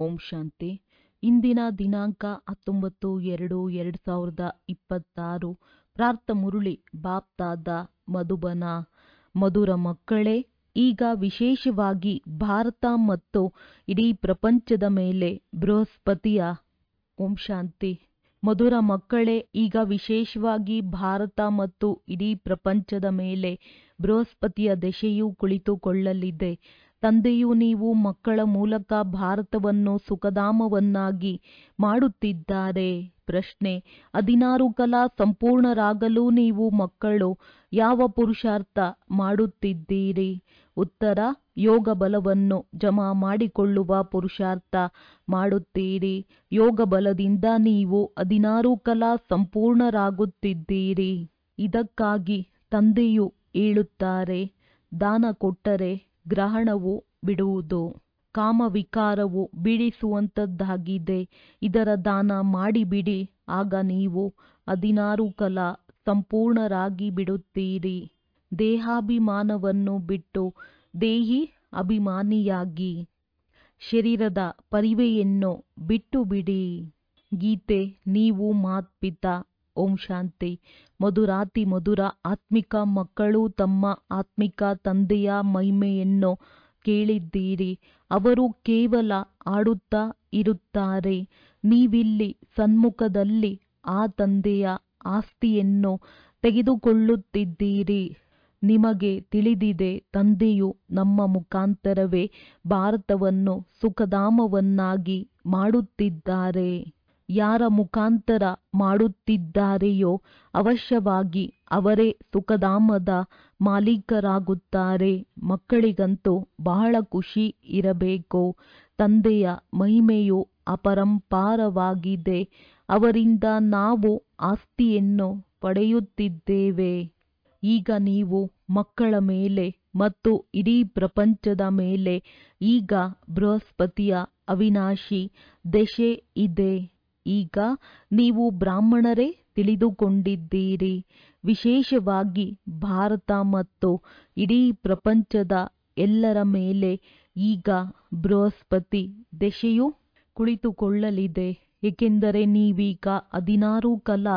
ಓಂ ಶಾಂತಿ ಇಂದಿನ ದಿನಾಂಕ ಹತ್ತೊಂಬತ್ತು ಎರಡು ಎರಡು ಸಾವಿರದ ಇಪ್ಪತ್ತಾರು ಪ್ರಾರ್ಥ ಮುರುಳಿ ಬಾಪ್ತಾದ ಮಧುಬನ ಮಧುರ ಮಕ್ಕಳೇ ಈಗ ವಿಶೇಷವಾಗಿ ಭಾರತ ಮತ್ತು ಇಡೀ ಪ್ರಪಂಚದ ಮೇಲೆ ಬೃಹಸ್ಪತಿಯ ಓಂ ಶಾಂತಿ ಮಧುರ ಮಕ್ಕಳೇ ಈಗ ವಿಶೇಷವಾಗಿ ಭಾರತ ಮತ್ತು ಇಡೀ ಪ್ರಪಂಚದ ಮೇಲೆ ಬೃಹಸ್ಪತಿಯ ದಶೆಯು ಕುಳಿತುಕೊಳ್ಳಲಿದೆ ತಂದೆಯು ನೀವು ಮಕ್ಕಳ ಮೂಲಕ ಭಾರತವನ್ನು ಸುಖಧಾಮವನ್ನಾಗಿ ಮಾಡುತ್ತಿದ್ದಾರೆ ಪ್ರಶ್ನೆ ಹದಿನಾರು ಕಲಾ ಸಂಪೂರ್ಣರಾಗಲು ನೀವು ಮಕ್ಕಳು ಯಾವ ಪುರುಷಾರ್ಥ ಮಾಡುತ್ತಿದ್ದೀರಿ ಉತ್ತರ ಯೋಗ ಬಲವನ್ನು ಜಮಾ ಮಾಡಿಕೊಳ್ಳುವ ಪುರುಷಾರ್ಥ ಮಾಡುತ್ತೀರಿ ಯೋಗ ಬಲದಿಂದ ನೀವು ಹದಿನಾರು ಕಲಾ ಸಂಪೂರ್ಣರಾಗುತ್ತಿದ್ದೀರಿ ಇದಕ್ಕಾಗಿ ತಂದೆಯು ಹೇಳುತ್ತಾರೆ ದಾನ ಕೊಟ್ಟರೆ ಗ್ರಹಣವು ಬಿಡುವುದು ಕಾಮವಿಕಾರವು ಬೀಳಿಸುವಂತದ್ದಾಗಿದೆ ಇದರ ದಾನ ಮಾಡಿಬಿಡಿ ಆಗ ನೀವು ಹದಿನಾರು ಕಲಾ ಸಂಪೂರ್ಣರಾಗಿ ಬಿಡುತ್ತೀರಿ ದೇಹಾಭಿಮಾನವನ್ನು ಬಿಟ್ಟು ದೇಹಿ ಅಭಿಮಾನಿಯಾಗಿ ಶರೀರದ ಪರಿವೆಯನ್ನು ಬಿಟ್ಟು ಬಿಡಿ ಗೀತೆ ನೀವು ಮಾತ್ಪಿತ ಓಂ ಶಾಂತಿ ಮಧುರಾತಿ ಮಧುರ ಆತ್ಮಿಕ ಮಕ್ಕಳು ತಮ್ಮ ಆತ್ಮಿಕ ತಂದೆಯ ಮಹಿಮೆಯನ್ನು ಕೇಳಿದ್ದೀರಿ ಅವರು ಕೇವಲ ಆಡುತ್ತಾ ಇರುತ್ತಾರೆ ನೀವಿಲ್ಲಿ ಸನ್ಮುಖದಲ್ಲಿ ಆ ತಂದೆಯ ಆಸ್ತಿಯನ್ನು ತೆಗೆದುಕೊಳ್ಳುತ್ತಿದ್ದೀರಿ ನಿಮಗೆ ತಿಳಿದಿದೆ ತಂದೆಯು ನಮ್ಮ ಮುಖಾಂತರವೇ ಭಾರತವನ್ನು ಸುಖಧಾಮವನ್ನಾಗಿ ಮಾಡುತ್ತಿದ್ದಾರೆ ಯಾರ ಮುಖಾಂತರ ಮಾಡುತ್ತಿದ್ದಾರೆಯೋ ಅವಶ್ಯವಾಗಿ ಅವರೇ ಸುಖಧಾಮದ ಮಾಲೀಕರಾಗುತ್ತಾರೆ ಮಕ್ಕಳಿಗಂತೂ ಬಹಳ ಖುಷಿ ಇರಬೇಕು ತಂದೆಯ ಮಹಿಮೆಯು ಅಪರಂಪಾರವಾಗಿದೆ ಅವರಿಂದ ನಾವು ಆಸ್ತಿಯನ್ನು ಪಡೆಯುತ್ತಿದ್ದೇವೆ ಈಗ ನೀವು ಮಕ್ಕಳ ಮೇಲೆ ಮತ್ತು ಇಡೀ ಪ್ರಪಂಚದ ಮೇಲೆ ಈಗ ಬೃಹಸ್ಪತಿಯ ಅವಿನಾಶಿ ದಶೆ ಇದೆ ಈಗ ನೀವು ಬ್ರಾಹ್ಮಣರೇ ತಿಳಿದುಕೊಂಡಿದ್ದೀರಿ ವಿಶೇಷವಾಗಿ ಭಾರತ ಮತ್ತು ಇಡೀ ಪ್ರಪಂಚದ ಎಲ್ಲರ ಮೇಲೆ ಈಗ ಬೃಹಸ್ಪತಿ ದಶೆಯು ಕುಳಿತುಕೊಳ್ಳಲಿದೆ ಏಕೆಂದರೆ ನೀವೀಗ ಹದಿನಾರು ಕಲಾ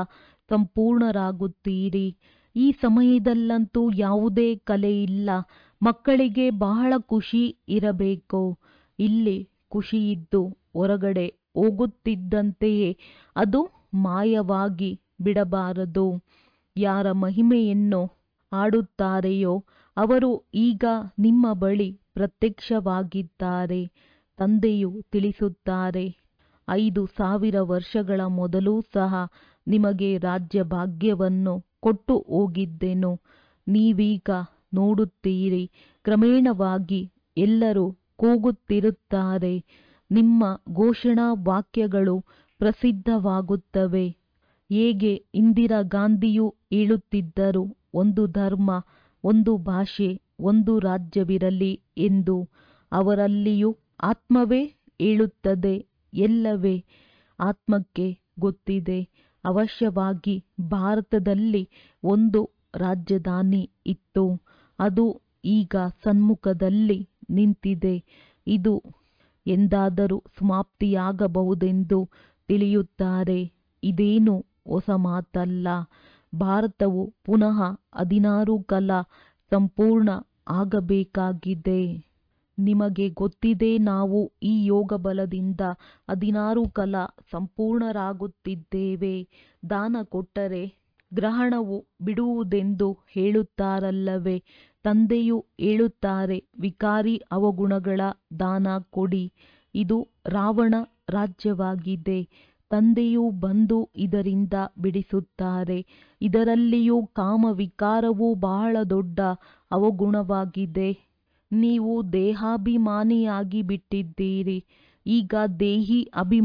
ಸಂಪೂರ್ಣರಾಗುತ್ತೀರಿ ಈ ಸಮಯದಲ್ಲಂತೂ ಯಾವುದೇ ಕಲೆ ಇಲ್ಲ ಮಕ್ಕಳಿಗೆ ಬಹಳ ಖುಷಿ ಇರಬೇಕು ಇಲ್ಲಿ ಖುಷಿಯಿದ್ದು ಹೊರಗಡೆ ಹೋಗುತ್ತಿದ್ದಂತೆಯೇ ಅದು ಮಾಯವಾಗಿ ಬಿಡಬಾರದು ಯಾರ ಮಹಿಮೆಯನ್ನು ಆಡುತ್ತಾರೆಯೋ ಅವರು ಈಗ ನಿಮ್ಮ ಬಳಿ ಪ್ರತ್ಯಕ್ಷವಾಗಿದ್ದಾರೆ ತಂದೆಯು ತಿಳಿಸುತ್ತಾರೆ ಐದು ಸಾವಿರ ವರ್ಷಗಳ ಮೊದಲೂ ಸಹ ನಿಮಗೆ ರಾಜ್ಯ ಭಾಗ್ಯವನ್ನು ಕೊಟ್ಟು ಹೋಗಿದ್ದೆನು ನೀವೀಗ ನೋಡುತ್ತೀರಿ ಕ್ರಮೇಣವಾಗಿ ಎಲ್ಲರೂ ಕೂಗುತ್ತಿರುತ್ತಾರೆ ನಿಮ್ಮ ಘೋಷಣಾ ವಾಕ್ಯಗಳು ಪ್ರಸಿದ್ಧವಾಗುತ್ತವೆ ಹೇಗೆ ಇಂದಿರಾ ಗಾಂಧಿಯು ಹೇಳುತ್ತಿದ್ದರು ಒಂದು ಧರ್ಮ ಒಂದು ಭಾಷೆ ಒಂದು ರಾಜ್ಯವಿರಲಿ ಎಂದು ಅವರಲ್ಲಿಯೂ ಆತ್ಮವೇ ಹೇಳುತ್ತದೆ ಎಲ್ಲವೇ ಆತ್ಮಕ್ಕೆ ಗೊತ್ತಿದೆ ಅವಶ್ಯವಾಗಿ ಭಾರತದಲ್ಲಿ ಒಂದು ರಾಜಧಾನಿ ಇತ್ತು ಅದು ಈಗ ಸನ್ಮುಖದಲ್ಲಿ ನಿಂತಿದೆ ಇದು ಎಂದಾದರೂ ಸಮಾಪ್ತಿಯಾಗಬಹುದೆಂದು ತಿಳಿಯುತ್ತಾರೆ ಇದೇನು ಹೊಸ ಮಾತಲ್ಲ ಭಾರತವು ಪುನಃ ಹದಿನಾರು ಕಲಾ ಸಂಪೂರ್ಣ ಆಗಬೇಕಾಗಿದೆ ನಿಮಗೆ ಗೊತ್ತಿದೆ ನಾವು ಈ ಯೋಗ ಬಲದಿಂದ ಹದಿನಾರು ಕಲಾ ಸಂಪೂರ್ಣರಾಗುತ್ತಿದ್ದೇವೆ ದಾನ ಕೊಟ್ಟರೆ ಗ್ರಹಣವು ಬಿಡುವುದೆಂದು ಹೇಳುತ್ತಾರಲ್ಲವೇ ತಂದೆಯು ಹೇಳುತ್ತಾರೆ ವಿಕಾರಿ ಅವಗುಣಗಳ ದಾನ ಕೊಡಿ ಇದು ರಾವಣ ರಾಜ್ಯವಾಗಿದೆ ತಂದೆಯು ಬಂದು ಇದರಿಂದ ಬಿಡಿಸುತ್ತಾರೆ ಇದರಲ್ಲಿಯೂ ಕಾಮ ವಿಕಾರವು ಬಹಳ ದೊಡ್ಡ ಅವಗುಣವಾಗಿದೆ ನೀವು ದೇಹಾಭಿಮಾನಿಯಾಗಿ ಬಿಟ್ಟಿದ್ದೀರಿ ಈಗ ದೇಹಿ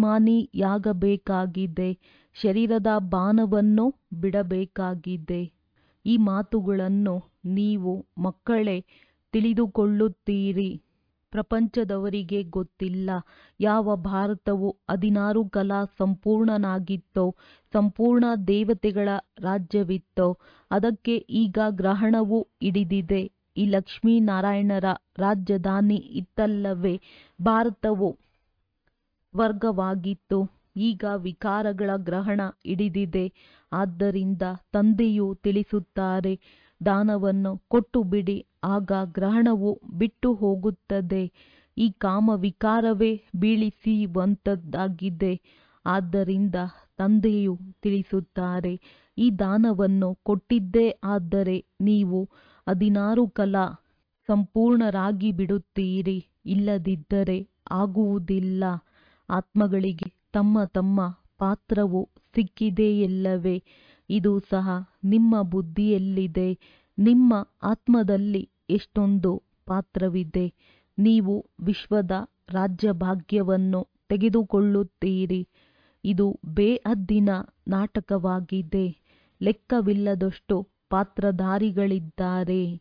ಅಭಿಮಾನಿಯಾಗಬೇಕಾಗಿದೆ ಶರೀರದ ಬಾಣವನ್ನು ಬಿಡಬೇಕಾಗಿದೆ ಈ ಮಾತುಗಳನ್ನು ನೀವು ಮಕ್ಕಳೇ ತಿಳಿದುಕೊಳ್ಳುತ್ತೀರಿ ಪ್ರಪಂಚದವರಿಗೆ ಗೊತ್ತಿಲ್ಲ ಯಾವ ಭಾರತವು ಹದಿನಾರು ಕಲಾ ಸಂಪೂರ್ಣನಾಗಿತ್ತೋ ಸಂಪೂರ್ಣ ದೇವತೆಗಳ ರಾಜ್ಯವಿತ್ತೋ ಅದಕ್ಕೆ ಈಗ ಗ್ರಹಣವು ಹಿಡಿದಿದೆ ಈ ಲಕ್ಷ್ಮೀನಾರಾಯಣರ ರಾಜಧಾನಿ ಇತ್ತಲ್ಲವೇ ಭಾರತವು ಸ್ವರ್ಗವಾಗಿತ್ತು ಈಗ ವಿಕಾರಗಳ ಗ್ರಹಣ ಹಿಡಿದಿದೆ ಆದ್ದರಿಂದ ತಂದೆಯು ತಿಳಿಸುತ್ತಾರೆ ದಾನವನ್ನು ಕೊಟ್ಟು ಬಿಡಿ ಆಗ ಗ್ರಹಣವು ಬಿಟ್ಟು ಹೋಗುತ್ತದೆ ಈ ಕಾಮ ವಿಕಾರವೇ ಬೀಳಿಸುವಂತದ್ದಾಗಿದೆ ಆದ್ದರಿಂದ ತಂದೆಯು ತಿಳಿಸುತ್ತಾರೆ ಈ ದಾನವನ್ನು ಕೊಟ್ಟಿದ್ದೇ ಆದರೆ ನೀವು ಹದಿನಾರು ಕಲಾ ಸಂಪೂರ್ಣರಾಗಿ ಬಿಡುತ್ತೀರಿ ಇಲ್ಲದಿದ್ದರೆ ಆಗುವುದಿಲ್ಲ ಆತ್ಮಗಳಿಗೆ ತಮ್ಮ ತಮ್ಮ ಪಾತ್ರವು ಸಿಕ್ಕಿದೆಯಲ್ಲವೇ ಇದು ಸಹ ನಿಮ್ಮ ಬುದ್ಧಿಯಲ್ಲಿದೆ ನಿಮ್ಮ ಆತ್ಮದಲ್ಲಿ ಎಷ್ಟೊಂದು ಪಾತ್ರವಿದೆ ನೀವು ವಿಶ್ವದ ರಾಜ್ಯಭಾಗ್ಯವನ್ನು ತೆಗೆದುಕೊಳ್ಳುತ್ತೀರಿ ಇದು ಬೇಹದ್ದಿನ ನಾಟಕವಾಗಿದೆ ಲೆಕ್ಕವಿಲ್ಲದಷ್ಟು ಪಾತ್ರಧಾರಿಗಳಿದ್ದಾರೆ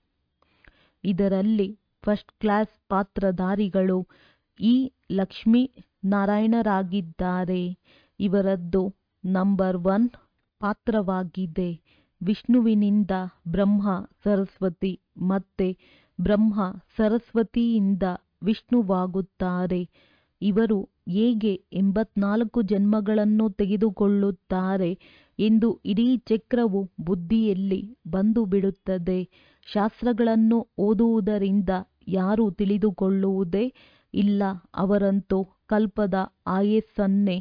ಇದರಲ್ಲಿ ಫಸ್ಟ್ ಕ್ಲಾಸ್ ಪಾತ್ರಧಾರಿಗಳು ಈ ಲಕ್ಷ್ಮೀ ನಾರಾಯಣರಾಗಿದ್ದಾರೆ ಇವರದ್ದು ನಂಬರ್ ಒನ್ ಪಾತ್ರವಾಗಿದೆ ವಿಷ್ಣುವಿನಿಂದ ಬ್ರಹ್ಮ ಸರಸ್ವತಿ ಮತ್ತೆ ಬ್ರಹ್ಮ ಸರಸ್ವತಿಯಿಂದ ವಿಷ್ಣುವಾಗುತ್ತಾರೆ ಇವರು ಹೇಗೆ ಎಂಬತ್ನಾಲ್ಕು ಜನ್ಮಗಳನ್ನು ತೆಗೆದುಕೊಳ್ಳುತ್ತಾರೆ ಎಂದು ಇಡೀ ಚಕ್ರವು ಬುದ್ಧಿಯಲ್ಲಿ ಬಂದು ಬಿಡುತ್ತದೆ ಶಾಸ್ತ್ರಗಳನ್ನು ಓದುವುದರಿಂದ ಯಾರು ತಿಳಿದುಕೊಳ್ಳುವುದೇ ಇಲ್ಲ ಅವರಂತೂ ಕಲ್ಪದ ಆಯಸ್ಸನ್ನೇ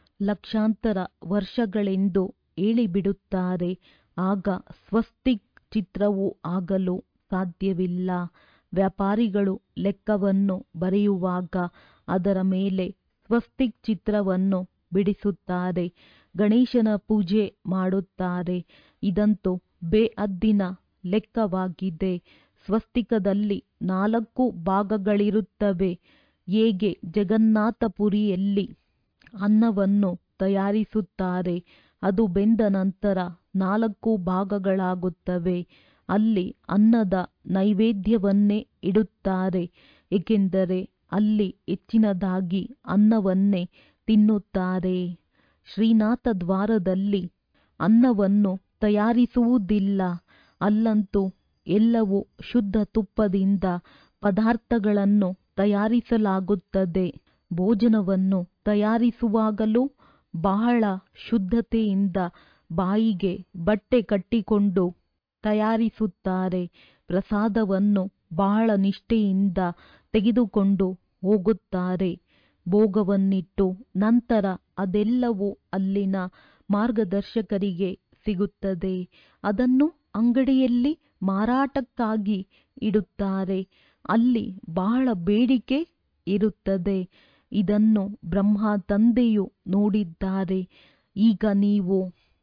ಲಕ್ಷಾಂತರ ವರ್ಷಗಳೆಂದು ಹೇಳಿಬಿಡುತ್ತಾರೆ ಆಗ ಸ್ವಸ್ತಿಕ್ ಚಿತ್ರವು ಆಗಲು ಸಾಧ್ಯವಿಲ್ಲ ವ್ಯಾಪಾರಿಗಳು ಲೆಕ್ಕವನ್ನು ಬರೆಯುವಾಗ ಅದರ ಮೇಲೆ ಸ್ವಸ್ತಿಕ್ ಚಿತ್ರವನ್ನು ಬಿಡಿಸುತ್ತಾರೆ ಗಣೇಶನ ಪೂಜೆ ಮಾಡುತ್ತಾರೆ ಇದಂತೂ ಬೇಹದ್ದಿನ ಲೆಕ್ಕವಾಗಿದೆ ಸ್ವಸ್ತಿಕದಲ್ಲಿ ನಾಲ್ಕು ಭಾಗಗಳಿರುತ್ತವೆ ಹೇಗೆ ಜಗನ್ನಾಥಪುರಿಯಲ್ಲಿ ಅನ್ನವನ್ನು ತಯಾರಿಸುತ್ತಾರೆ ಅದು ಬೆಂದ ನಂತರ ನಾಲ್ಕು ಭಾಗಗಳಾಗುತ್ತವೆ ಅಲ್ಲಿ ಅನ್ನದ ನೈವೇದ್ಯವನ್ನೇ ಇಡುತ್ತಾರೆ ಏಕೆಂದರೆ ಅಲ್ಲಿ ಹೆಚ್ಚಿನದಾಗಿ ಅನ್ನವನ್ನೇ ತಿನ್ನುತ್ತಾರೆ ಶ್ರೀನಾಥ ದ್ವಾರದಲ್ಲಿ ಅನ್ನವನ್ನು ತಯಾರಿಸುವುದಿಲ್ಲ ಅಲ್ಲಂತೂ ಎಲ್ಲವೂ ಶುದ್ಧ ತುಪ್ಪದಿಂದ ಪದಾರ್ಥಗಳನ್ನು ತಯಾರಿಸಲಾಗುತ್ತದೆ ಭೋಜನವನ್ನು ತಯಾರಿಸುವಾಗಲೂ ಬಹಳ ಶುದ್ಧತೆಯಿಂದ ಬಾಯಿಗೆ ಬಟ್ಟೆ ಕಟ್ಟಿಕೊಂಡು ತಯಾರಿಸುತ್ತಾರೆ ಪ್ರಸಾದವನ್ನು ಬಹಳ ನಿಷ್ಠೆಯಿಂದ ತೆಗೆದುಕೊಂಡು ಹೋಗುತ್ತಾರೆ ಭೋಗವನ್ನಿಟ್ಟು ನಂತರ ಅದೆಲ್ಲವೂ ಅಲ್ಲಿನ ಮಾರ್ಗದರ್ಶಕರಿಗೆ ಸಿಗುತ್ತದೆ ಅದನ್ನು ಅಂಗಡಿಯಲ್ಲಿ ಮಾರಾಟಕ್ಕಾಗಿ ಇಡುತ್ತಾರೆ ಅಲ್ಲಿ ಬಹಳ ಬೇಡಿಕೆ ಇರುತ್ತದೆ ಇದನ್ನು ಬ್ರಹ್ಮ ತಂದೆಯು ನೋಡಿದ್ದಾರೆ ಈಗ ನೀವು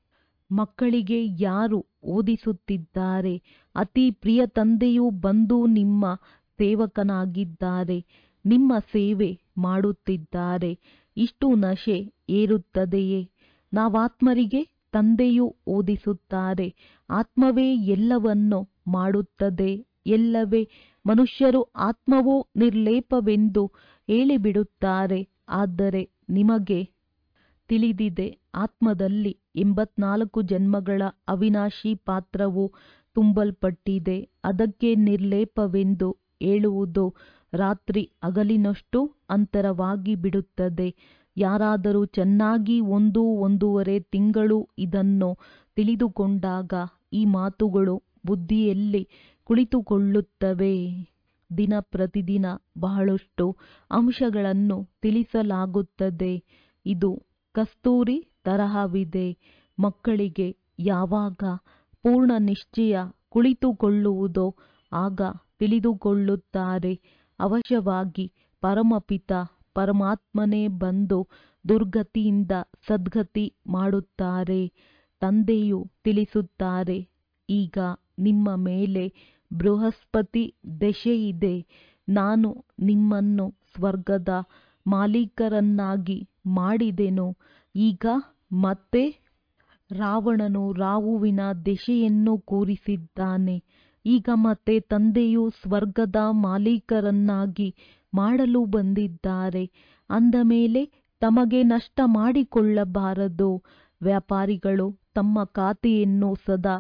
ಮಕ್ಕಳಿಗೆ ಯಾರು ಓದಿಸುತ್ತಿದ್ದಾರೆ ಅತಿ ಪ್ರಿಯ ತಂದೆಯು ಬಂದು ನಿಮ್ಮ ಸೇವಕನಾಗಿದ್ದಾರೆ ನಿಮ್ಮ ಸೇವೆ ಮಾಡುತ್ತಿದ್ದಾರೆ ಇಷ್ಟು ನಶೆ ಏರುತ್ತದೆಯೇ ನಾವಾತ್ಮರಿಗೆ ತಂದೆಯು ಓದಿಸುತ್ತಾರೆ ಆತ್ಮವೇ ಎಲ್ಲವನ್ನು ಮಾಡುತ್ತದೆ ಎಲ್ಲವೇ ಮನುಷ್ಯರು ಆತ್ಮವು ನಿರ್ಲೇಪವೆಂದು ಹೇಳಿಬಿಡುತ್ತಾರೆ ಆದರೆ ನಿಮಗೆ ತಿಳಿದಿದೆ ಆತ್ಮದಲ್ಲಿ ಎಂಬತ್ನಾಲ್ಕು ಜನ್ಮಗಳ ಅವಿನಾಶಿ ಪಾತ್ರವು ತುಂಬಲ್ಪಟ್ಟಿದೆ ಅದಕ್ಕೆ ನಿರ್ಲೇಪವೆಂದು ಹೇಳುವುದು ರಾತ್ರಿ ಹಗಲಿನಷ್ಟು ಅಂತರವಾಗಿ ಬಿಡುತ್ತದೆ ಯಾರಾದರೂ ಚೆನ್ನಾಗಿ ಒಂದು ಒಂದೂವರೆ ತಿಂಗಳು ಇದನ್ನು ತಿಳಿದುಕೊಂಡಾಗ ಈ ಮಾತುಗಳು ಬುದ್ಧಿಯಲ್ಲಿ ಕುಳಿತುಕೊಳ್ಳುತ್ತವೆ ದಿನ ಪ್ರತಿದಿನ ಬಹಳಷ್ಟು ಅಂಶಗಳನ್ನು ತಿಳಿಸಲಾಗುತ್ತದೆ ಇದು ಕಸ್ತೂರಿ ತರಹವಿದೆ ಮಕ್ಕಳಿಗೆ ಯಾವಾಗ ಪೂರ್ಣ ನಿಶ್ಚಯ ಕುಳಿತುಕೊಳ್ಳುವುದೋ ಆಗ ತಿಳಿದುಕೊಳ್ಳುತ್ತಾರೆ ಅವಶ್ಯವಾಗಿ ಪರಮಪಿತ ಪರಮಾತ್ಮನೇ ಬಂದು ದುರ್ಗತಿಯಿಂದ ಸದ್ಗತಿ ಮಾಡುತ್ತಾರೆ ತಂದೆಯು ತಿಳಿಸುತ್ತಾರೆ ಈಗ ನಿಮ್ಮ ಮೇಲೆ ಬೃಹಸ್ಪತಿ ದೆಶೆಯಿದೆ ನಾನು ನಿಮ್ಮನ್ನು ಸ್ವರ್ಗದ ಮಾಲೀಕರನ್ನಾಗಿ ಮಾಡಿದೆನು ಈಗ ಮತ್ತೆ ರಾವಣನು ರಾಹುವಿನ ದೆಶೆಯನ್ನು ಕೂರಿಸಿದ್ದಾನೆ ಈಗ ಮತ್ತೆ ತಂದೆಯು ಸ್ವರ್ಗದ ಮಾಲೀಕರನ್ನಾಗಿ ಮಾಡಲು ಬಂದಿದ್ದಾರೆ ಅಂದ ಮೇಲೆ ತಮಗೆ ನಷ್ಟ ಮಾಡಿಕೊಳ್ಳಬಾರದು ವ್ಯಾಪಾರಿಗಳು ತಮ್ಮ ಖಾತೆಯನ್ನು ಸದಾ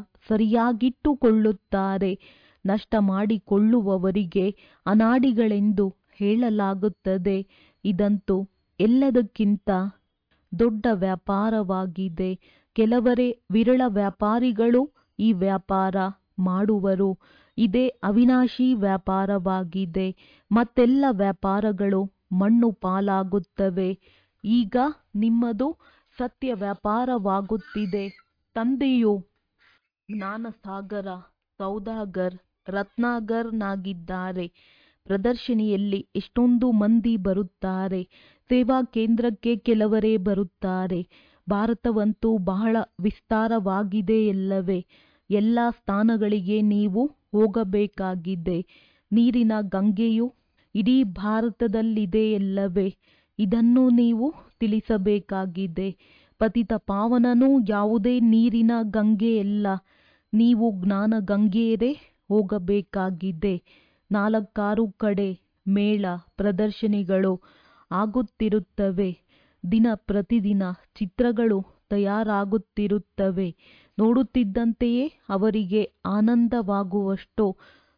ಸರಿಯಾಗಿಟ್ಟುಕೊಳ್ಳುತ್ತಾರೆ ನಷ್ಟ ಮಾಡಿಕೊಳ್ಳುವವರಿಗೆ ಅನಾಡಿಗಳೆಂದು ಹೇಳಲಾಗುತ್ತದೆ ಇದಂತೂ ಎಲ್ಲದಕ್ಕಿಂತ ದೊಡ್ಡ ವ್ಯಾಪಾರವಾಗಿದೆ ಕೆಲವರೇ ವಿರಳ ವ್ಯಾಪಾರಿಗಳು ಈ ವ್ಯಾಪಾರ ಮಾಡುವರು ಇದೇ ಅವಿನಾಶಿ ವ್ಯಾಪಾರವಾಗಿದೆ ಮತ್ತೆಲ್ಲ ವ್ಯಾಪಾರಗಳು ಮಣ್ಣು ಪಾಲಾಗುತ್ತವೆ ಈಗ ನಿಮ್ಮದು ಸತ್ಯ ವ್ಯಾಪಾರವಾಗುತ್ತಿದೆ ತಂದೆಯು ಜ್ಞಾನಸಾಗರ ಸೌದಾಗರ್ ರತ್ನಾಗರ್ನಾಗಿದ್ದಾರೆ ಪ್ರದರ್ಶನಿಯಲ್ಲಿ ಎಷ್ಟೊಂದು ಮಂದಿ ಬರುತ್ತಾರೆ ಸೇವಾ ಕೇಂದ್ರಕ್ಕೆ ಕೆಲವರೇ ಬರುತ್ತಾರೆ ಭಾರತವಂತೂ ಬಹಳ ವಿಸ್ತಾರವಾಗಿದೆಯಲ್ಲವೇ ಎಲ್ಲ ಸ್ಥಾನಗಳಿಗೆ ನೀವು ಹೋಗಬೇಕಾಗಿದೆ ನೀರಿನ ಗಂಗೆಯು ಇಡೀ ಭಾರತದಲ್ಲಿದೆಯಲ್ಲವೇ ಇದನ್ನು ನೀವು ತಿಳಿಸಬೇಕಾಗಿದೆ ಪತಿತ ಪಾವನನು ಯಾವುದೇ ನೀರಿನ ಗಂಗೆಯಲ್ಲ ನೀವು ಜ್ಞಾನ ಗಂಗೆಯರೇ ಹೋಗಬೇಕಾಗಿದೆ ನಾಲ್ಕಾರು ಕಡೆ ಮೇಳ ಪ್ರದರ್ಶನಿಗಳು ಆಗುತ್ತಿರುತ್ತವೆ ದಿನ ಪ್ರತಿದಿನ ಚಿತ್ರಗಳು ತಯಾರಾಗುತ್ತಿರುತ್ತವೆ ನೋಡುತ್ತಿದ್ದಂತೆಯೇ ಅವರಿಗೆ ಆನಂದವಾಗುವಷ್ಟು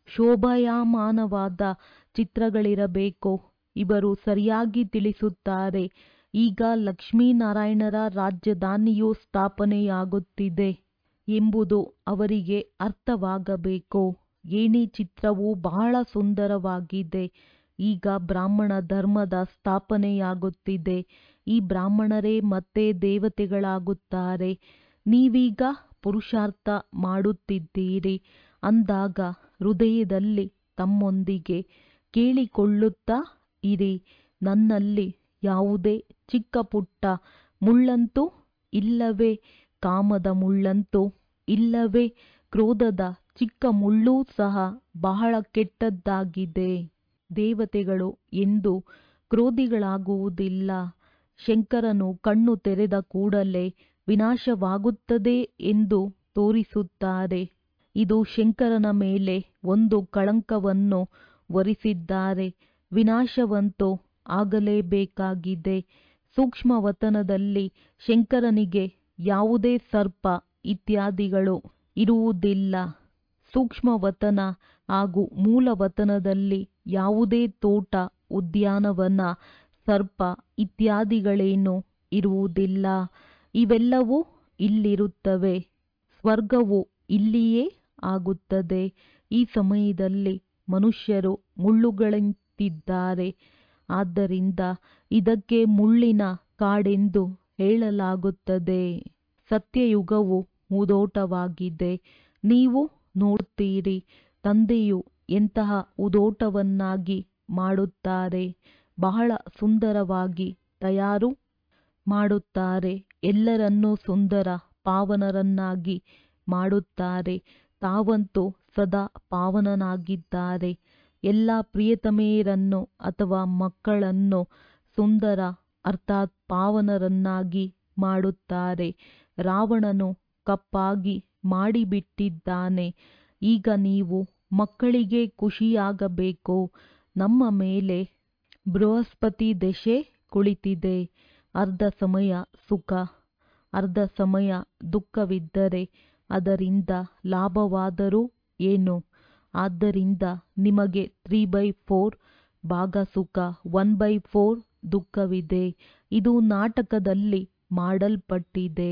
ಶೋಭಾಯಮಾನವಾದ ಚಿತ್ರಗಳಿರಬೇಕು ಇವರು ಸರಿಯಾಗಿ ತಿಳಿಸುತ್ತಾರೆ ಈಗ ಲಕ್ಷ್ಮೀನಾರಾಯಣರ ರಾಜಧಾನಿಯು ಸ್ಥಾಪನೆಯಾಗುತ್ತಿದೆ ಎಂಬುದು ಅವರಿಗೆ ಅರ್ಥವಾಗಬೇಕು ಏಣಿ ಚಿತ್ರವು ಬಹಳ ಸುಂದರವಾಗಿದೆ ಈಗ ಬ್ರಾಹ್ಮಣ ಧರ್ಮದ ಸ್ಥಾಪನೆಯಾಗುತ್ತಿದೆ ಈ ಬ್ರಾಹ್ಮಣರೇ ಮತ್ತೆ ದೇವತೆಗಳಾಗುತ್ತಾರೆ ನೀವೀಗ ಪುರುಷಾರ್ಥ ಮಾಡುತ್ತಿದ್ದೀರಿ ಅಂದಾಗ ಹೃದಯದಲ್ಲಿ ತಮ್ಮೊಂದಿಗೆ ಕೇಳಿಕೊಳ್ಳುತ್ತಾ ಇರಿ ನನ್ನಲ್ಲಿ ಯಾವುದೇ ಚಿಕ್ಕ ಪುಟ್ಟ ಮುಳ್ಳಂತೂ ಇಲ್ಲವೇ ಕಾಮದ ಮುಳ್ಳಂತೂ ಇಲ್ಲವೇ ಕ್ರೋಧದ ಚಿಕ್ಕ ಮುಳ್ಳೂ ಸಹ ಬಹಳ ಕೆಟ್ಟದ್ದಾಗಿದೆ ದೇವತೆಗಳು ಎಂದು ಕ್ರೋಧಿಗಳಾಗುವುದಿಲ್ಲ ಶಂಕರನು ಕಣ್ಣು ತೆರೆದ ಕೂಡಲೇ ವಿನಾಶವಾಗುತ್ತದೆ ಎಂದು ತೋರಿಸುತ್ತಾರೆ ಇದು ಶಂಕರನ ಮೇಲೆ ಒಂದು ಕಳಂಕವನ್ನು ಹೊರಿಸಿದ್ದಾರೆ ವಿನಾಶವಂತೂ ಆಗಲೇಬೇಕಾಗಿದೆ ಸೂಕ್ಷ್ಮವತನದಲ್ಲಿ ಶಂಕರನಿಗೆ ಯಾವುದೇ ಸರ್ಪ ಇತ್ಯಾದಿಗಳು ಇರುವುದಿಲ್ಲ ಸೂಕ್ಷ್ಮವತನ ಹಾಗೂ ಮೂಲವತನದಲ್ಲಿ ಯಾವುದೇ ತೋಟ ಉದ್ಯಾನವನ ಸರ್ಪ ಇತ್ಯಾದಿಗಳೇನೂ ಇರುವುದಿಲ್ಲ ಇವೆಲ್ಲವೂ ಇಲ್ಲಿರುತ್ತವೆ ಸ್ವರ್ಗವು ಇಲ್ಲಿಯೇ ಆಗುತ್ತದೆ ಈ ಸಮಯದಲ್ಲಿ ಮನುಷ್ಯರು ಮುಳ್ಳುಗಳಂತಿದ್ದಾರೆ ಆದ್ದರಿಂದ ಇದಕ್ಕೆ ಮುಳ್ಳಿನ ಕಾಡೆಂದು ಹೇಳಲಾಗುತ್ತದೆ ಸತ್ಯಯುಗವು ಉದೋಟವಾಗಿದೆ ನೀವು ನೋಡುತ್ತೀರಿ ತಂದೆಯು ಎಂತಹ ಉದೋಟವನ್ನಾಗಿ ಮಾಡುತ್ತಾರೆ ಬಹಳ ಸುಂದರವಾಗಿ ತಯಾರು ಮಾಡುತ್ತಾರೆ ಎಲ್ಲರನ್ನೂ ಸುಂದರ ಪಾವನರನ್ನಾಗಿ ಮಾಡುತ್ತಾರೆ ತಾವಂತೂ ಸದಾ ಪಾವನನಾಗಿದ್ದಾರೆ ಎಲ್ಲ ಪ್ರಿಯತಮೆಯರನ್ನು ಅಥವಾ ಮಕ್ಕಳನ್ನು ಸುಂದರ ಅರ್ಥಾತ್ ಪಾವನರನ್ನಾಗಿ ಮಾಡುತ್ತಾರೆ ರಾವಣನು ಕಪ್ಪಾಗಿ ಮಾಡಿಬಿಟ್ಟಿದ್ದಾನೆ ಈಗ ನೀವು ಮಕ್ಕಳಿಗೆ ಖುಷಿಯಾಗಬೇಕು ನಮ್ಮ ಮೇಲೆ ಬೃಹಸ್ಪತಿ ದಶೆ ಕುಳಿತಿದೆ ಅರ್ಧ ಸಮಯ ಸುಖ ಅರ್ಧ ಸಮಯ ದುಃಖವಿದ್ದರೆ ಅದರಿಂದ ಲಾಭವಾದರೂ ಏನು ಆದ್ದರಿಂದ ನಿಮಗೆ ತ್ರೀ ಬೈ ಫೋರ್ ಭಾಗ ಸುಖ ಒನ್ ಬೈ ಫೋರ್ ದುಃಖವಿದೆ ಇದು ನಾಟಕದಲ್ಲಿ ಮಾಡಲ್ಪಟ್ಟಿದೆ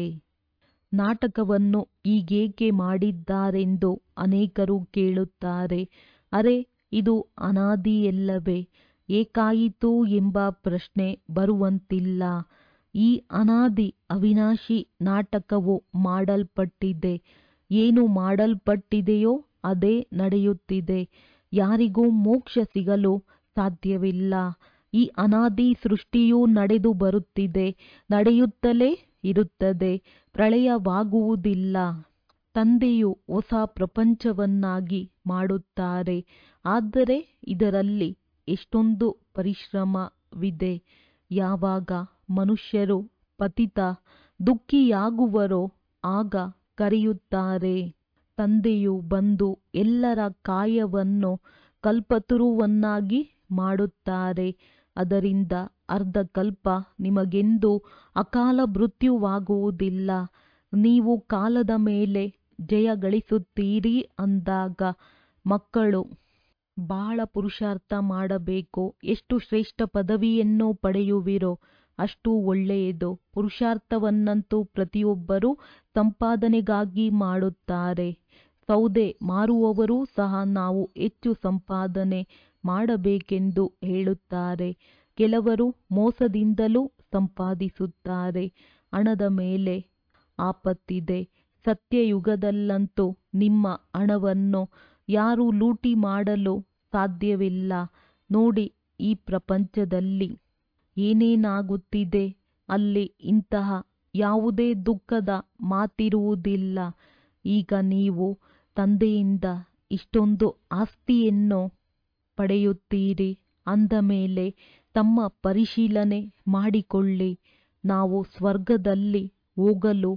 ನಾಟಕವನ್ನು ಈಗೇಕೆ ಮಾಡಿದ್ದಾರೆಂದು ಅನೇಕರು ಕೇಳುತ್ತಾರೆ ಅರೆ ಇದು ಅನಾದಿಯಲ್ಲವೇ ಏಕಾಯಿತು ಎಂಬ ಪ್ರಶ್ನೆ ಬರುವಂತಿಲ್ಲ ಈ ಅನಾದಿ ಅವಿನಾಶಿ ನಾಟಕವು ಮಾಡಲ್ಪಟ್ಟಿದೆ ಏನು ಮಾಡಲ್ಪಟ್ಟಿದೆಯೋ ಅದೇ ನಡೆಯುತ್ತಿದೆ ಯಾರಿಗೂ ಮೋಕ್ಷ ಸಿಗಲು ಸಾಧ್ಯವಿಲ್ಲ ಈ ಅನಾದಿ ಸೃಷ್ಟಿಯು ನಡೆದು ಬರುತ್ತಿದೆ ನಡೆಯುತ್ತಲೇ ಇರುತ್ತದೆ ಪ್ರಳಯವಾಗುವುದಿಲ್ಲ ತಂದೆಯು ಹೊಸ ಪ್ರಪಂಚವನ್ನಾಗಿ ಮಾಡುತ್ತಾರೆ ಆದರೆ ಇದರಲ್ಲಿ ಎಷ್ಟೊಂದು ಪರಿಶ್ರಮವಿದೆ ಯಾವಾಗ ಮನುಷ್ಯರು ಪತಿತ ದುಃಖಿಯಾಗುವರೋ ಆಗ ಕರೆಯುತ್ತಾರೆ ತಂದೆಯು ಬಂದು ಎಲ್ಲರ ಕಾಯವನ್ನು ಕಲ್ಪತರುವನ್ನಾಗಿ ಮಾಡುತ್ತಾರೆ ಅದರಿಂದ ಅರ್ಧ ಕಲ್ಪ ನಿಮಗೆಂದೂ ಅಕಾಲ ಮೃತ್ಯುವಾಗುವುದಿಲ್ಲ ನೀವು ಕಾಲದ ಮೇಲೆ ಜಯ ಗಳಿಸುತ್ತೀರಿ ಅಂದಾಗ ಮಕ್ಕಳು ಬಹಳ ಪುರುಷಾರ್ಥ ಮಾಡಬೇಕು ಎಷ್ಟು ಶ್ರೇಷ್ಠ ಪದವಿಯನ್ನು ಪಡೆಯುವಿರೋ ಅಷ್ಟು ಒಳ್ಳೆಯದು ಪುರುಷಾರ್ಥವನ್ನಂತೂ ಪ್ರತಿಯೊಬ್ಬರೂ ಸಂಪಾದನೆಗಾಗಿ ಮಾಡುತ್ತಾರೆ ಸೌದೆ ಮಾರುವವರೂ ಸಹ ನಾವು ಹೆಚ್ಚು ಸಂಪಾದನೆ ಮಾಡಬೇಕೆಂದು ಹೇಳುತ್ತಾರೆ ಕೆಲವರು ಮೋಸದಿಂದಲೂ ಸಂಪಾದಿಸುತ್ತಾರೆ ಹಣದ ಮೇಲೆ ಆಪತ್ತಿದೆ ಸತ್ಯಯುಗದಲ್ಲಂತೂ ನಿಮ್ಮ ಹಣವನ್ನು ಯಾರೂ ಲೂಟಿ ಮಾಡಲು ಸಾಧ್ಯವಿಲ್ಲ ನೋಡಿ ಈ ಪ್ರಪಂಚದಲ್ಲಿ ಏನೇನಾಗುತ್ತಿದೆ ಅಲ್ಲಿ ಇಂತಹ ಯಾವುದೇ ದುಃಖದ ಮಾತಿರುವುದಿಲ್ಲ ಈಗ ನೀವು ತಂದೆಯಿಂದ ಇಷ್ಟೊಂದು ಆಸ್ತಿಯನ್ನು ಪಡೆಯುತ್ತೀರಿ ಅಂದ ಮೇಲೆ ತಮ್ಮ ಪರಿಶೀಲನೆ ಮಾಡಿಕೊಳ್ಳಿ ನಾವು ಸ್ವರ್ಗದಲ್ಲಿ ಹೋಗಲು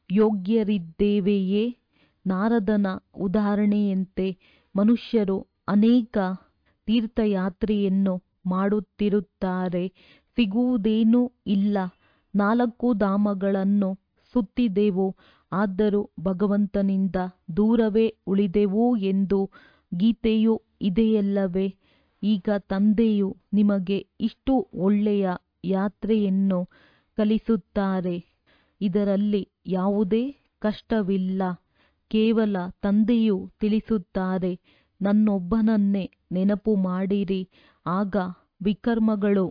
ಯೋಗ್ಯರಿದ್ದೇವೆಯೇ ನಾರದನ ಉದಾಹರಣೆಯಂತೆ ಮನುಷ್ಯರು ಅನೇಕ ತೀರ್ಥಯಾತ್ರೆಯನ್ನು ಮಾಡುತ್ತಿರುತ್ತಾರೆ ಸಿಗುವುದೇನೂ ಇಲ್ಲ ನಾಲ್ಕು ಧಾಮಗಳನ್ನು ಸುತ್ತಿದೆವು ಆದರೂ ಭಗವಂತನಿಂದ ದೂರವೇ ಉಳಿದೆವು ಎಂದು ಗೀತೆಯೂ ಇದೆಯಲ್ಲವೇ ಈಗ ತಂದೆಯು ನಿಮಗೆ ಇಷ್ಟು ಒಳ್ಳೆಯ ಯಾತ್ರೆಯನ್ನು ಕಲಿಸುತ್ತಾರೆ ಇದರಲ್ಲಿ ಯಾವುದೇ ಕಷ್ಟವಿಲ್ಲ ಕೇವಲ ತಂದೆಯು ತಿಳಿಸುತ್ತಾರೆ ನನ್ನೊಬ್ಬನನ್ನೇ ನೆನಪು ಮಾಡಿರಿ ಆಗ ವಿಕರ್ಮಗಳು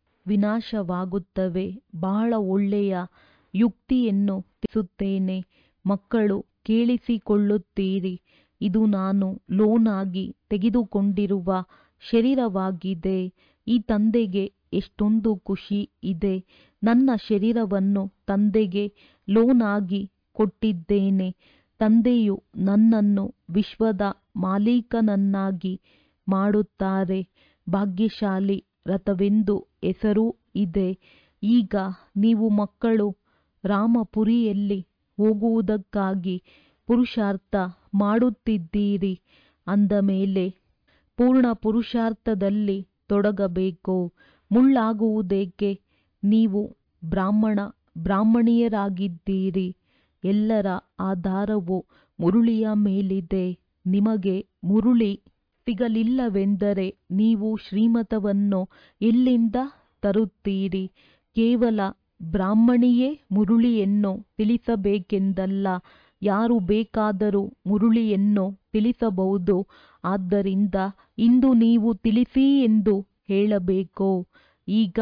ವಿನಾಶವಾಗುತ್ತವೆ ಬಹಳ ಒಳ್ಳೆಯ ಯುಕ್ತಿಯನ್ನು ತಿಳಿಸುತ್ತೇನೆ ಮಕ್ಕಳು ಕೇಳಿಸಿಕೊಳ್ಳುತ್ತೀರಿ ಇದು ನಾನು ಲೋನ್ ಆಗಿ ತೆಗೆದುಕೊಂಡಿರುವ ಶರೀರವಾಗಿದೆ ಈ ತಂದೆಗೆ ಎಷ್ಟೊಂದು ಖುಷಿ ಇದೆ ನನ್ನ ಶರೀರವನ್ನು ತಂದೆಗೆ ಲೋನ್ ಆಗಿ ಕೊಟ್ಟಿದ್ದೇನೆ ತಂದೆಯು ನನ್ನನ್ನು ವಿಶ್ವದ ಮಾಲೀಕನನ್ನಾಗಿ ಮಾಡುತ್ತಾರೆ ಭಾಗ್ಯಶಾಲಿ ರಥವೆಂದು ಹೆಸರೂ ಇದೆ ಈಗ ನೀವು ಮಕ್ಕಳು ರಾಮಪುರಿಯಲ್ಲಿ ಹೋಗುವುದಕ್ಕಾಗಿ ಪುರುಷಾರ್ಥ ಮಾಡುತ್ತಿದ್ದೀರಿ ಅಂದ ಮೇಲೆ ಪೂರ್ಣ ಪುರುಷಾರ್ಥದಲ್ಲಿ ತೊಡಗಬೇಕು ಮುಳ್ಳಾಗುವುದೇಕೆ ನೀವು ಬ್ರಾಹ್ಮಣ ಬ್ರಾಹ್ಮಣಿಯರಾಗಿದ್ದೀರಿ ಎಲ್ಲರ ಆಧಾರವು ಮುರುಳಿಯ ಮೇಲಿದೆ ನಿಮಗೆ ಮುರುಳಿ ಸಿಗಲಿಲ್ಲವೆಂದರೆ ನೀವು ಶ್ರೀಮತವನ್ನು ಎಲ್ಲಿಂದ ತರುತ್ತೀರಿ ಕೇವಲ ಬ್ರಾಹ್ಮಣಿಯೇ ಮುರುಳಿಯನ್ನು ತಿಳಿಸಬೇಕೆಂದಲ್ಲ ಯಾರು ಬೇಕಾದರೂ ಮುರುಳಿಯನ್ನು ತಿಳಿಸಬಹುದು ಆದ್ದರಿಂದ ಇಂದು ನೀವು ತಿಳಿಸಿ ಎಂದು ಹೇಳಬೇಕು ಈಗ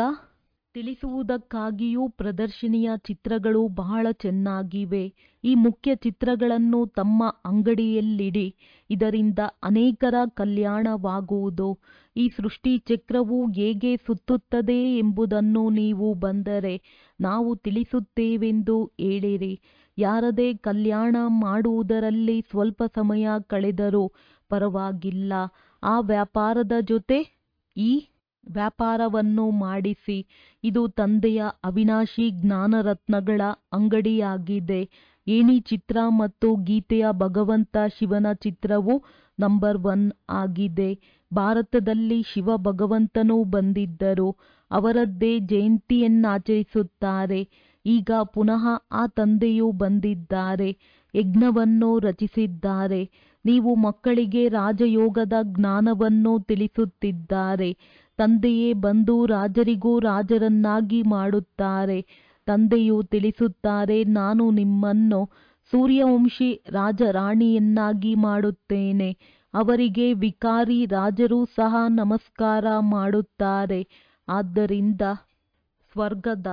ತಿಳಿಸುವುದಕ್ಕಾಗಿಯೂ ಪ್ರದರ್ಶನಿಯ ಚಿತ್ರಗಳು ಬಹಳ ಚೆನ್ನಾಗಿವೆ ಈ ಮುಖ್ಯ ಚಿತ್ರಗಳನ್ನು ತಮ್ಮ ಅಂಗಡಿಯಲ್ಲಿಡಿ ಇದರಿಂದ ಅನೇಕರ ಕಲ್ಯಾಣವಾಗುವುದು ಈ ಸೃಷ್ಟಿ ಚಕ್ರವು ಹೇಗೆ ಸುತ್ತುತ್ತದೆ ಎಂಬುದನ್ನು ನೀವು ಬಂದರೆ ನಾವು ತಿಳಿಸುತ್ತೇವೆಂದು ಹೇಳಿರಿ ಯಾರದೇ ಕಲ್ಯಾಣ ಮಾಡುವುದರಲ್ಲಿ ಸ್ವಲ್ಪ ಸಮಯ ಕಳೆದರೂ ಪರವಾಗಿಲ್ಲ ಆ ವ್ಯಾಪಾರದ ಜೊತೆ ಈ ವ್ಯಾಪಾರವನ್ನು ಮಾಡಿಸಿ ಇದು ತಂದೆಯ ಅವಿನಾಶಿ ಜ್ಞಾನರತ್ನಗಳ ಅಂಗಡಿಯಾಗಿದೆ ಏಣಿ ಚಿತ್ರ ಮತ್ತು ಗೀತೆಯ ಭಗವಂತ ಶಿವನ ಚಿತ್ರವು ನಂಬರ್ ಒನ್ ಆಗಿದೆ ಭಾರತದಲ್ಲಿ ಶಿವ ಭಗವಂತನು ಬಂದಿದ್ದರು ಅವರದ್ದೇ ಜಯಂತಿಯನ್ನಾಚರಿಸುತ್ತಾರೆ ಈಗ ಪುನಃ ಆ ತಂದೆಯು ಬಂದಿದ್ದಾರೆ ಯಜ್ಞವನ್ನು ರಚಿಸಿದ್ದಾರೆ ನೀವು ಮಕ್ಕಳಿಗೆ ರಾಜಯೋಗದ ಜ್ಞಾನವನ್ನು ತಿಳಿಸುತ್ತಿದ್ದಾರೆ ತಂದೆಯೇ ಬಂದು ರಾಜರಿಗೂ ರಾಜರನ್ನಾಗಿ ಮಾಡುತ್ತಾರೆ ತಂದೆಯು ತಿಳಿಸುತ್ತಾರೆ ನಾನು ನಿಮ್ಮನ್ನು ಸೂರ್ಯವಂಶಿ ರಾಜರಾಣಿಯನ್ನಾಗಿ ಮಾಡುತ್ತೇನೆ ಅವರಿಗೆ ವಿಕಾರಿ ರಾಜರು ಸಹ ನಮಸ್ಕಾರ ಮಾಡುತ್ತಾರೆ ಆದ್ದರಿಂದ ಸ್ವರ್ಗದ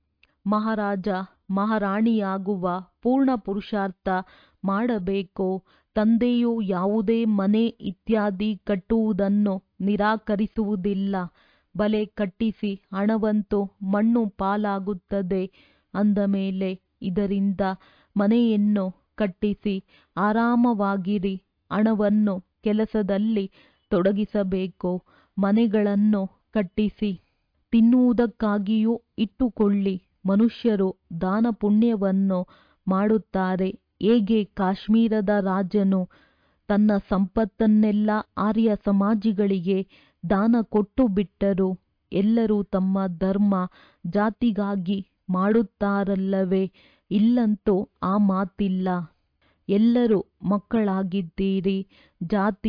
ಮಹಾರಾಜ ಮಹಾರಾಣಿಯಾಗುವ ಪೂರ್ಣ ಪುರುಷಾರ್ಥ ಮಾಡಬೇಕು ತಂದೆಯು ಯಾವುದೇ ಮನೆ ಇತ್ಯಾದಿ ಕಟ್ಟುವುದನ್ನು ನಿರಾಕರಿಸುವುದಿಲ್ಲ ಬಲೆ ಕಟ್ಟಿಸಿ ಹಣವಂತೂ ಮಣ್ಣು ಪಾಲಾಗುತ್ತದೆ ಅಂದ ಮೇಲೆ ಇದರಿಂದ ಮನೆಯನ್ನು ಕಟ್ಟಿಸಿ ಆರಾಮವಾಗಿರಿ ಹಣವನ್ನು ಕೆಲಸದಲ್ಲಿ ತೊಡಗಿಸಬೇಕು ಮನೆಗಳನ್ನು ಕಟ್ಟಿಸಿ ತಿನ್ನುವುದಕ್ಕಾಗಿಯೂ ಇಟ್ಟುಕೊಳ್ಳಿ ಮನುಷ್ಯರು ದಾನ ಪುಣ್ಯವನ್ನು ಮಾಡುತ್ತಾರೆ ಹೇಗೆ ಕಾಶ್ಮೀರದ ರಾಜನು ತನ್ನ ಸಂಪತ್ತನ್ನೆಲ್ಲ ಆರ್ಯ ಸಮಾಜಿಗಳಿಗೆ ದಾನ ಕೊಟ್ಟು ಬಿಟ್ಟರು ಎಲ್ಲರೂ ತಮ್ಮ ಧರ್ಮ ಜಾತಿಗಾಗಿ ಮಾಡುತ್ತಾರಲ್ಲವೇ ಇಲ್ಲಂತೂ ಆ ಮಾತಿಲ್ಲ ಎಲ್ಲರೂ ಮಕ್ಕಳಾಗಿದ್ದೀರಿ ಜಾತಿ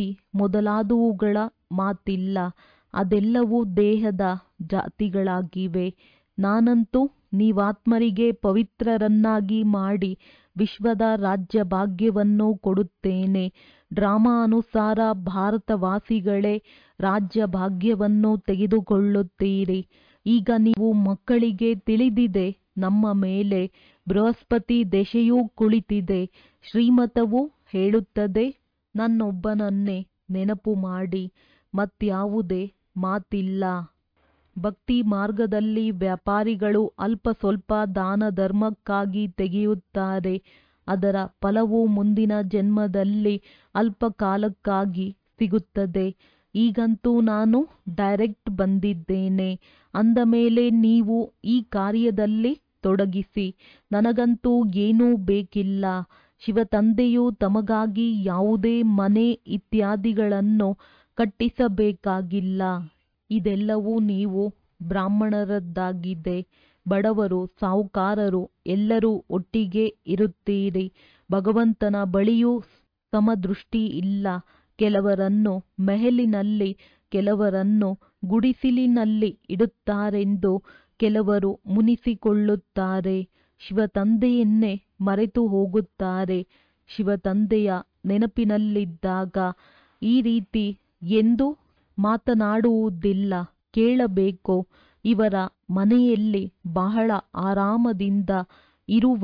ಮೊದಲಾದವುಗಳ ಮಾತಿಲ್ಲ ಅದೆಲ್ಲವೂ ದೇಹದ ಜಾತಿಗಳಾಗಿವೆ ನಾನಂತೂ ನೀವಾತ್ಮರಿಗೆ ಪವಿತ್ರರನ್ನಾಗಿ ಮಾಡಿ ವಿಶ್ವದ ರಾಜ್ಯ ಭಾಗ್ಯವನ್ನು ಕೊಡುತ್ತೇನೆ ಡ್ರಾಮಾ ಅನುಸಾರ ಭಾರತವಾಸಿಗಳೇ ರಾಜ್ಯ ಭಾಗ್ಯವನ್ನು ತೆಗೆದುಕೊಳ್ಳುತ್ತೀರಿ ಈಗ ನೀವು ಮಕ್ಕಳಿಗೆ ತಿಳಿದಿದೆ ನಮ್ಮ ಮೇಲೆ ಬೃಹಸ್ಪತಿ ದೆಸೆಯೂ ಕುಳಿತಿದೆ ಶ್ರೀಮತವು ಹೇಳುತ್ತದೆ ನನ್ನೊಬ್ಬನನ್ನೇ ನೆನಪು ಮಾಡಿ ಮತ್ಯಾವುದೇ ಮಾತಿಲ್ಲ ಭಕ್ತಿ ಮಾರ್ಗದಲ್ಲಿ ವ್ಯಾಪಾರಿಗಳು ಅಲ್ಪ ಸ್ವಲ್ಪ ದಾನ ಧರ್ಮಕ್ಕಾಗಿ ತೆಗೆಯುತ್ತಾರೆ ಅದರ ಫಲವು ಮುಂದಿನ ಜನ್ಮದಲ್ಲಿ ಅಲ್ಪ ಕಾಲಕ್ಕಾಗಿ ಸಿಗುತ್ತದೆ ಈಗಂತೂ ನಾನು ಡೈರೆಕ್ಟ್ ಬಂದಿದ್ದೇನೆ ಅಂದ ಮೇಲೆ ನೀವು ಈ ಕಾರ್ಯದಲ್ಲಿ ತೊಡಗಿಸಿ ನನಗಂತೂ ಏನೂ ಬೇಕಿಲ್ಲ ಶಿವತಂದೆಯು ತಮಗಾಗಿ ಯಾವುದೇ ಮನೆ ಇತ್ಯಾದಿಗಳನ್ನು ಕಟ್ಟಿಸಬೇಕಾಗಿಲ್ಲ ಇದೆಲ್ಲವೂ ನೀವು ಬ್ರಾಹ್ಮಣರದ್ದಾಗಿದೆ ಬಡವರು ಸಾಹುಕಾರರು ಎಲ್ಲರೂ ಒಟ್ಟಿಗೆ ಇರುತ್ತೀರಿ ಭಗವಂತನ ಬಳಿಯೂ ಸಮದೃಷ್ಟಿ ಇಲ್ಲ ಕೆಲವರನ್ನು ಮೆಹಲಿನಲ್ಲಿ ಕೆಲವರನ್ನು ಗುಡಿಸಿಲಿನಲ್ಲಿ ಇಡುತ್ತಾರೆಂದು ಕೆಲವರು ಮುನಿಸಿಕೊಳ್ಳುತ್ತಾರೆ ಶಿವತಂದೆಯನ್ನೇ ಮರೆತು ಹೋಗುತ್ತಾರೆ ಶಿವತಂದೆಯ ನೆನಪಿನಲ್ಲಿದ್ದಾಗ ಈ ರೀತಿ ಎಂದು ಮಾತನಾಡುವುದಿಲ್ಲ ಕೇಳಬೇಕು ಇವರ ಮನೆಯಲ್ಲಿ ಬಹಳ ಆರಾಮದಿಂದ ಇರುವ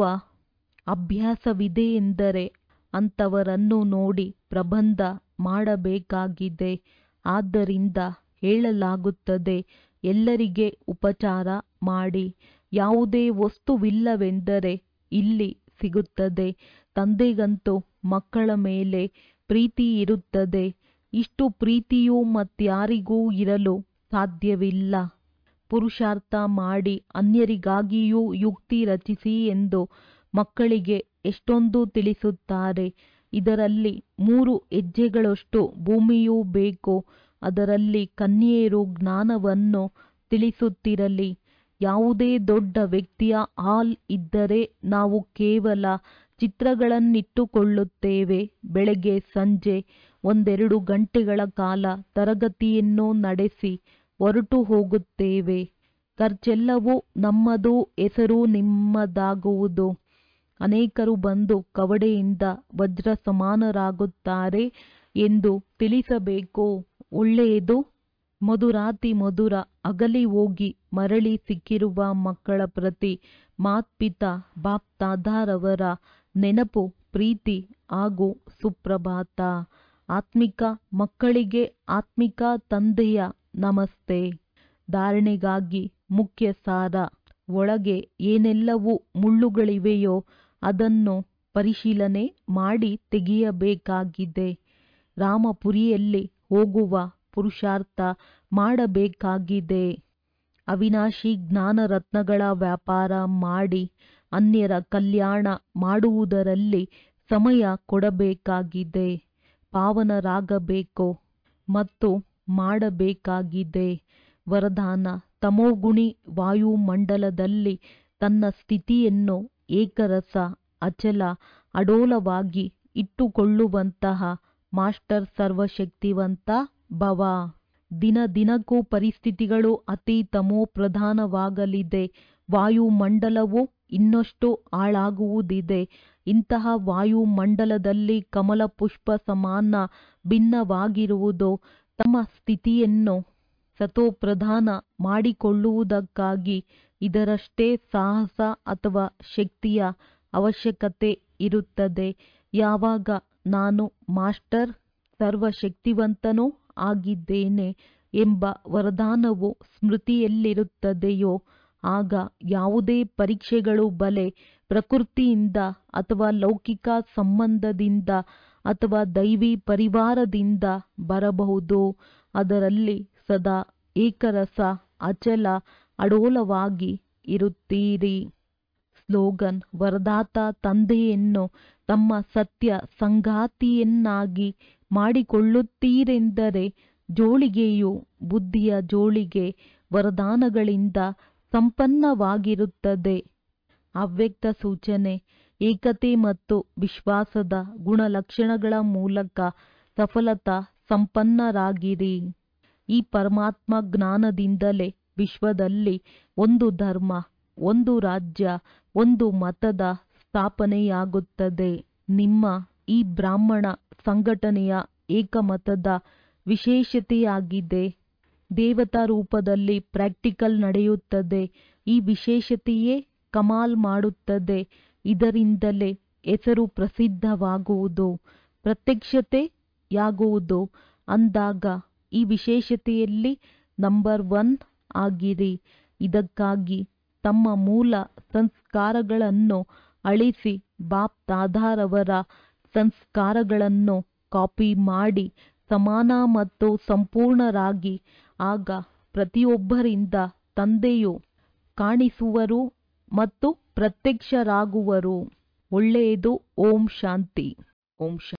ಅಭ್ಯಾಸವಿದೆ ಎಂದರೆ ಅಂಥವರನ್ನು ನೋಡಿ ಪ್ರಬಂಧ ಮಾಡಬೇಕಾಗಿದೆ ಆದ್ದರಿಂದ ಹೇಳಲಾಗುತ್ತದೆ ಎಲ್ಲರಿಗೆ ಉಪಚಾರ ಮಾಡಿ ಯಾವುದೇ ವಸ್ತುವಿಲ್ಲವೆಂದರೆ ಇಲ್ಲಿ ಸಿಗುತ್ತದೆ ತಂದೆಗಂತೂ ಮಕ್ಕಳ ಮೇಲೆ ಪ್ರೀತಿ ಇರುತ್ತದೆ ಇಷ್ಟು ಪ್ರೀತಿಯೂ ಮತ್ಯಾರಿಗೂ ಇರಲು ಸಾಧ್ಯವಿಲ್ಲ ಪುರುಷಾರ್ಥ ಮಾಡಿ ಅನ್ಯರಿಗಾಗಿಯೂ ಯುಕ್ತಿ ರಚಿಸಿ ಎಂದು ಮಕ್ಕಳಿಗೆ ಎಷ್ಟೊಂದು ತಿಳಿಸುತ್ತಾರೆ ಇದರಲ್ಲಿ ಮೂರು ಹೆಜ್ಜೆಗಳಷ್ಟು ಭೂಮಿಯೂ ಬೇಕು ಅದರಲ್ಲಿ ಕನ್ಯೆಯರು ಜ್ಞಾನವನ್ನು ತಿಳಿಸುತ್ತಿರಲಿ ಯಾವುದೇ ದೊಡ್ಡ ವ್ಯಕ್ತಿಯ ಹಾಲ್ ಇದ್ದರೆ ನಾವು ಕೇವಲ ಚಿತ್ರಗಳನ್ನಿಟ್ಟುಕೊಳ್ಳುತ್ತೇವೆ ಬೆಳಗ್ಗೆ ಸಂಜೆ ಒಂದೆರಡು ಗಂಟೆಗಳ ಕಾಲ ತರಗತಿಯನ್ನು ನಡೆಸಿ ಹೊರಟು ಹೋಗುತ್ತೇವೆ ಖರ್ಚೆಲ್ಲವೂ ನಮ್ಮದು ಹೆಸರು ನಿಮ್ಮದಾಗುವುದು ಅನೇಕರು ಬಂದು ಕವಡೆಯಿಂದ ವಜ್ರ ಸಮಾನರಾಗುತ್ತಾರೆ ಎಂದು ತಿಳಿಸಬೇಕು ಒಳ್ಳೆಯದು ಮಧುರಾತಿ ಮಧುರ ಅಗಲಿ ಹೋಗಿ ಮರಳಿ ಸಿಕ್ಕಿರುವ ಮಕ್ಕಳ ಪ್ರತಿ ಮಾತ್ಪಿತ ಬಾಪ್ತಾದಾರವರ ನೆನಪು ಪ್ರೀತಿ ಹಾಗೂ ಸುಪ್ರಭಾತ ಆತ್ಮಿಕ ಮಕ್ಕಳಿಗೆ ಆತ್ಮಿಕ ತಂದೆಯ ನಮಸ್ತೆ ಧಾರಣೆಗಾಗಿ ಮುಖ್ಯ ಸಾರ ಒಳಗೆ ಏನೆಲ್ಲವೂ ಮುಳ್ಳುಗಳಿವೆಯೋ ಅದನ್ನು ಪರಿಶೀಲನೆ ಮಾಡಿ ತೆಗೆಯಬೇಕಾಗಿದೆ ರಾಮಪುರಿಯಲ್ಲಿ ಹೋಗುವ ಪುರುಷಾರ್ಥ ಮಾಡಬೇಕಾಗಿದೆ ಅವಿನಾಶಿ ಜ್ಞಾನ ರತ್ನಗಳ ವ್ಯಾಪಾರ ಮಾಡಿ ಅನ್ಯರ ಕಲ್ಯಾಣ ಮಾಡುವುದರಲ್ಲಿ ಸಮಯ ಕೊಡಬೇಕಾಗಿದೆ ಪಾವನರಾಗಬೇಕು ಮತ್ತು ಮಾಡಬೇಕಾಗಿದೆ ವರದಾನ ತಮೋಗುಣಿ ವಾಯುಮಂಡಲದಲ್ಲಿ ತನ್ನ ಸ್ಥಿತಿಯನ್ನು ಏಕರಸ ಅಚಲ ಅಡೋಲವಾಗಿ ಇಟ್ಟುಕೊಳ್ಳುವಂತಹ ಮಾಸ್ಟರ್ ಸರ್ವಶಕ್ತಿವಂತ ಭವ ದಿನ ದಿನಕ್ಕೂ ಪರಿಸ್ಥಿತಿಗಳು ಅತಿ ತಮೋ ಪ್ರಧಾನವಾಗಲಿದೆ ವಾಯುಮಂಡಲವು ಇನ್ನಷ್ಟು ಹಾಳಾಗುವುದಿದೆ ಇಂತಹ ವಾಯುಮಂಡಲದಲ್ಲಿ ಕಮಲ ಪುಷ್ಪ ಸಮಾನ ಭಿನ್ನವಾಗಿರುವುದು ತಮ್ಮ ಸ್ಥಿತಿಯನ್ನು ಸತೋಪ್ರಧಾನ ಮಾಡಿಕೊಳ್ಳುವುದಕ್ಕಾಗಿ ಇದರಷ್ಟೇ ಸಾಹಸ ಅಥವಾ ಶಕ್ತಿಯ ಅವಶ್ಯಕತೆ ಇರುತ್ತದೆ ಯಾವಾಗ ನಾನು ಮಾಸ್ಟರ್ ಸರ್ವಶಕ್ತಿವಂತನೂ ಆಗಿದ್ದೇನೆ ಎಂಬ ವರದಾನವು ಸ್ಮೃತಿಯಲ್ಲಿರುತ್ತದೆಯೋ ಆಗ ಯಾವುದೇ ಪರೀಕ್ಷೆಗಳು ಬಲೆ ಪ್ರಕೃತಿಯಿಂದ ಅಥವಾ ಲೌಕಿಕ ಸಂಬಂಧದಿಂದ ಅಥವಾ ದೈವಿ ಪರಿವಾರದಿಂದ ಬರಬಹುದು ಅದರಲ್ಲಿ ಸದಾ ಏಕರಸ ಅಚಲ ಅಡೋಲವಾಗಿ ಇರುತ್ತೀರಿ ಸ್ಲೋಗನ್ ವರದಾತ ತಂದೆಯನ್ನು ತಮ್ಮ ಸತ್ಯ ಸಂಗಾತಿಯನ್ನಾಗಿ ಮಾಡಿಕೊಳ್ಳುತ್ತೀರೆಂದರೆ ಜೋಳಿಗೆಯು ಬುದ್ಧಿಯ ಜೋಳಿಗೆ ವರದಾನಗಳಿಂದ ಸಂಪನ್ನವಾಗಿರುತ್ತದೆ ಅವ್ಯಕ್ತ ಸೂಚನೆ ಏಕತೆ ಮತ್ತು ವಿಶ್ವಾಸದ ಗುಣಲಕ್ಷಣಗಳ ಮೂಲಕ ಸಫಲತಾ ಸಂಪನ್ನರಾಗಿರಿ ಈ ಪರಮಾತ್ಮ ಜ್ಞಾನದಿಂದಲೇ ವಿಶ್ವದಲ್ಲಿ ಒಂದು ಧರ್ಮ ಒಂದು ರಾಜ್ಯ ಒಂದು ಮತದ ಸ್ಥಾಪನೆಯಾಗುತ್ತದೆ ನಿಮ್ಮ ಈ ಬ್ರಾಹ್ಮಣ ಸಂಘಟನೆಯ ಏಕಮತದ ವಿಶೇಷತೆಯಾಗಿದೆ ದೇವತಾ ರೂಪದಲ್ಲಿ ಪ್ರಾಕ್ಟಿಕಲ್ ನಡೆಯುತ್ತದೆ ಈ ವಿಶೇಷತೆಯೇ ಕಮಾಲ್ ಮಾಡುತ್ತದೆ ಇದರಿಂದಲೇ ಹೆಸರು ಪ್ರಸಿದ್ಧವಾಗುವುದು ಪ್ರತ್ಯಕ್ಷತೆಯಾಗುವುದು ಅಂದಾಗ ಈ ವಿಶೇಷತೆಯಲ್ಲಿ ನಂಬರ್ ಒನ್ ಆಗಿರಿ ಇದಕ್ಕಾಗಿ ತಮ್ಮ ಮೂಲ ಸಂಸ್ಕಾರಗಳನ್ನು ಅಳಿಸಿ ಬಾಪ್ ದಾದಾರವರ ಸಂಸ್ಕಾರಗಳನ್ನು ಕಾಪಿ ಮಾಡಿ ಸಮಾನ ಮತ್ತು ಸಂಪೂರ್ಣರಾಗಿ ಆಗ ಪ್ರತಿಯೊಬ್ಬರಿಂದ ತಂದೆಯು ಕಾಣಿಸುವರು ಮತ್ತು ಪ್ರತ್ಯಕ್ಷರಾಗುವರು ಒಳ್ಳೆಯದು ಓಂ ಶಾಂತಿ ಓಂ ಶಾಂತಿ